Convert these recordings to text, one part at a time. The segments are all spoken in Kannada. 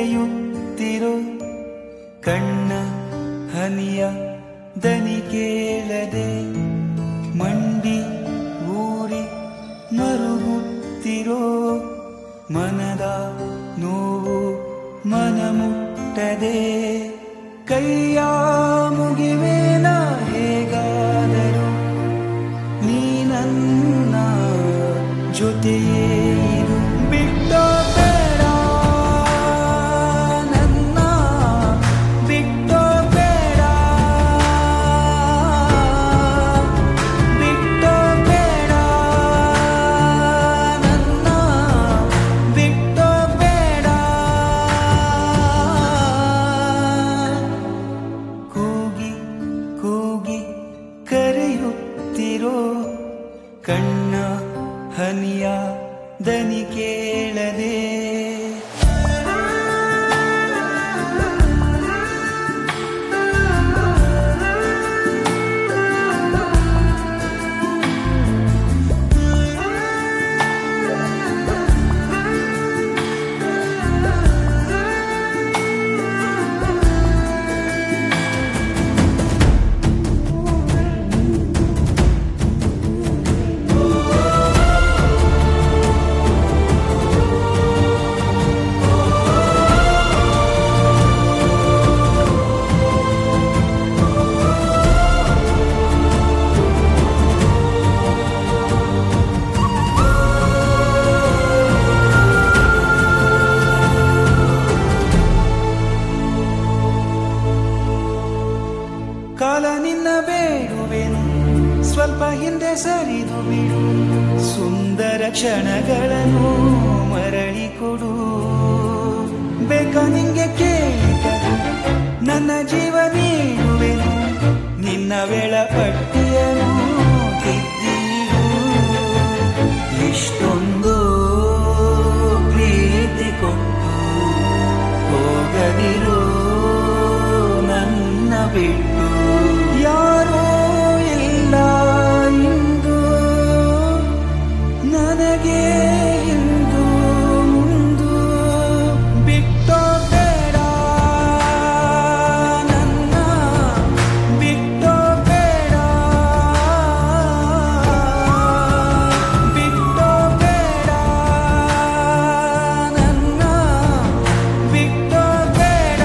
ಕರೆಯುತ್ತಿರೋ ಕಣ್ಣ ಹನಿಯ ದನಿ ಕೇಳದೆ ಮಂಡಿ ಊರಿ ಮರುಗುತ್ತಿರೋ ಮನದ ನೋವು ಮನ ಮುಟ್ಟದೆ ಕೈಯ ಮುಗಿವೇನ ಹೇಗಾದರೂ ನೀ ನನ್ನ ಜೊತೆಯೇ ಇರು ಬಿಟ್ಟೋ ಬೇಡ ನನ್ನ ಬಿಟ್ಟೋ ಬೇಡ ಬಿಟ್ಟೋ ಬೇಡ ನನ್ನ ಬಿಟ್ಟೋ ಬೇಡ ಕೂಗಿ ಕೂಗಿ ಕರೆಯುತ್ತಿರೋ ಕಣ್ಣ ಹನಿಯ ದನಿ ಕೇಳದೆ ಕಾಲ ನಿನ್ನ ಬೇಡುವೆನು ಸ್ವಲ್ಪ ಹಿಂದೆ ಸರಿದು ಬಿಡು ಸುಂದರ ಕ್ಷಣಗಳನ್ನು ಮರಳಿ ಕೊಡು ಬೇಕ ನಿಂಗೆ ಕೇಳಿದರು ನನ್ನ ಜೀವ ನೀಡುವೆನು ನಿನ್ನ ವೇಳಪಟ್ಟಿಯನು ತಿದ್ದಿಡು ಇಷ್ಟೊಂದು ಪ್ರೀತಿ ಕೊಟ್ಟು ಹೋಗದಿರು ನನ್ನ ಬಿಟ್ಟು ಯಾರೋ ಇಲ್ಲ ಇಂದು ನನಗೆ ಇಂದು ಮುಂದು ಬಿಟ್ಟೋ ಬೇಡ ನನ್ನ ಬಿಟ್ಟೋ ಬೇಡ ಬಿಟ್ಟೋ ಬೇಡ ನನ್ನ ಬಿಟ್ಟೋ ಬೇಡ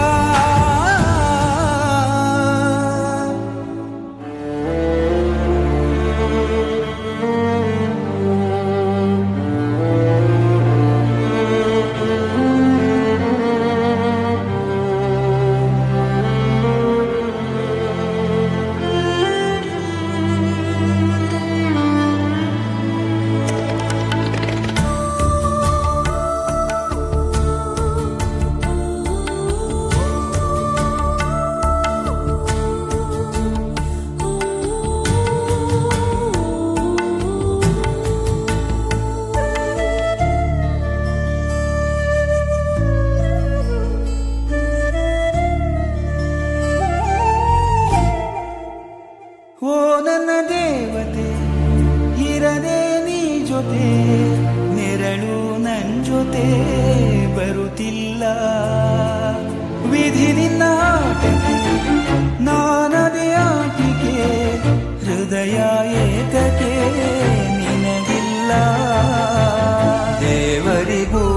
ಓ ನನ್ನ ದೇವತೆ ಇರದೆ ನೀ ಜೊತೆ ನೆರಳು ನನ್ ಜೊತೆ ಬರುತ್ತಿಲ್ಲ ವಿಧಿ ನಿನ್ನ ಆಟಕ್ಕೆ ನಾನದೇ ಆಟಿಕೆ ಹೃದಯ ಏಕಕ್ಕೆ ನಿನಗಿಲ್ಲ ದೇವರಿಗೂ